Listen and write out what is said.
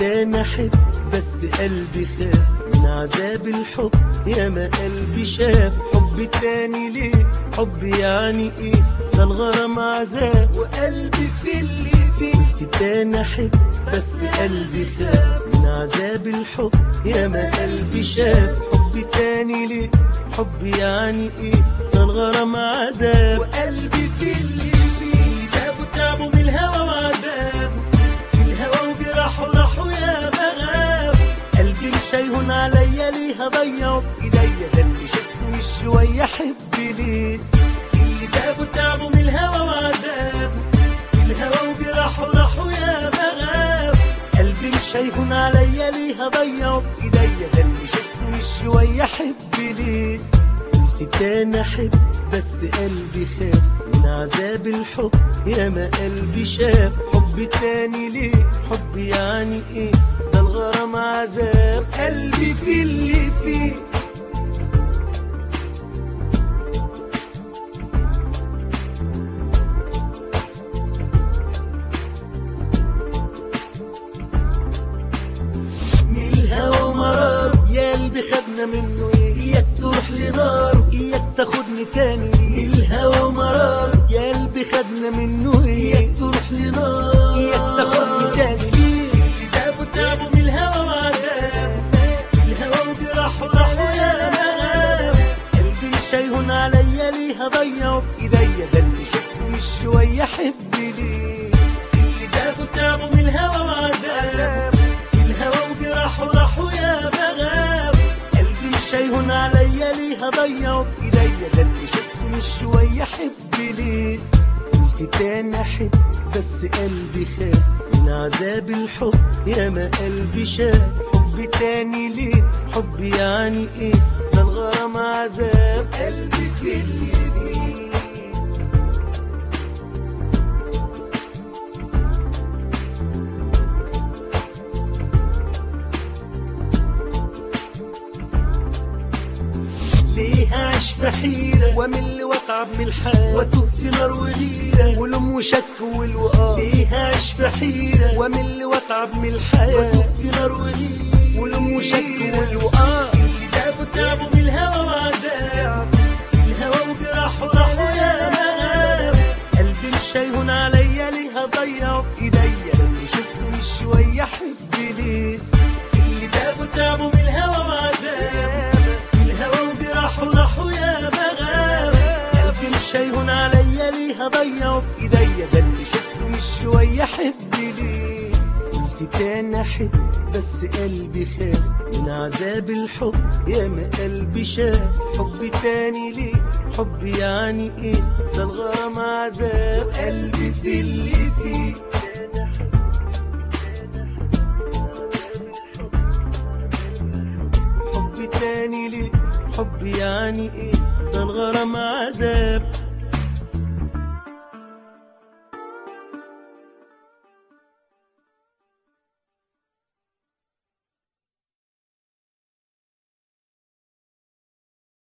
تاني احب بس قلبي خاف من عذاب الحب يا ما قلبي شاف حب تاني ليه حب يعني ايه ده الغرام عذاب وقلبي في اللي فيه تاني احب بس قلبي خاف من عذاب الحب يا ما قلبي شاف حب تاني ليه حب يعني ايه ده الغرام عذاب وقلبي في اللي فيه تعبوا تعبوا من الهوى وعذاب في الهوى وجراحه راحوا يا مغاب قلبي مش هيهون عليا ليه هضيعه بايديا ده اللي شفته مش شويه احب ليه اللي تعبوا تعبوا من الهوى وعذاب في الهوى وجراحه راحوا يا مغاب قلبي مش هيهون عليا ليه هضيعه بايديا ده اللي شفته مش شويه احب ليه قلت تاني احب بس قلبي خاف من عذاب الحب يا ما قلبي شاف حب تاني ليه حب يعني ايه ده الغرام عذاب قلبي في اللي فيه من الهوى مرار يا قلبي خدنا منه ايه اياك تروح لنار اياك تاخدني تاني ليه من الهوى مرار يا قلبي خدنا منه ايه اياك تروح لنار اياك تاخدني تاني ليه اللي تعبوا تعبوا من الهوى وعذاب في الهوى وجراحه راحوا يا مغاب قلبي مش هيهون عليا ليه هضيعه بايديا ده اللي شفته مش شويه احب ليه اللي تعبوا تعبوا من الهوى وعذاب في الهوى وجراحه راحوا يا مغاب قلبي مش هيهون عليا ليه هضيعه بايديا ده اللي شفته مش شويه احب ليه قلت تاني احب بس قلبي خاف من عذاب الحب يا ما قلبي شاف حب تاني ليه حب يعني ايه ده الغرام عذاب قلبي في اللي فيه ليه اعيش في حيرة وامل واتعب من الحال واتوب في نار وغيرة ولوم وشك والوقار ليه اعيش في حيرة وامل واتعب من الحال واتوب في نار وغيرة ولوم وشك والوقار اللي تعبوا تعبوا من الهوى وعذاب في الهوى وجراحه راحوا يا مغاب قلبي مش هيهون عليا ليه هضيعه بايديا ده اللي شفته مش شوية احب ليه اللي تعبوا تعبوا من الهوى وعذاب في الهوى وجراحه راحوا يا مغاب قلبي مش هيهون عليا ليه هضيعه بايديا ده اللي شفته مش شويه احب ليه قلت تاني احب بس قلبي خاف من عذاب الحب يا ما قلبي شاف حب تاني ليه حب يعني ايه ده الغرام عذاب قلبي في اللي فيه حب تاني ليه حب يعني ايه ده الغرام عذاب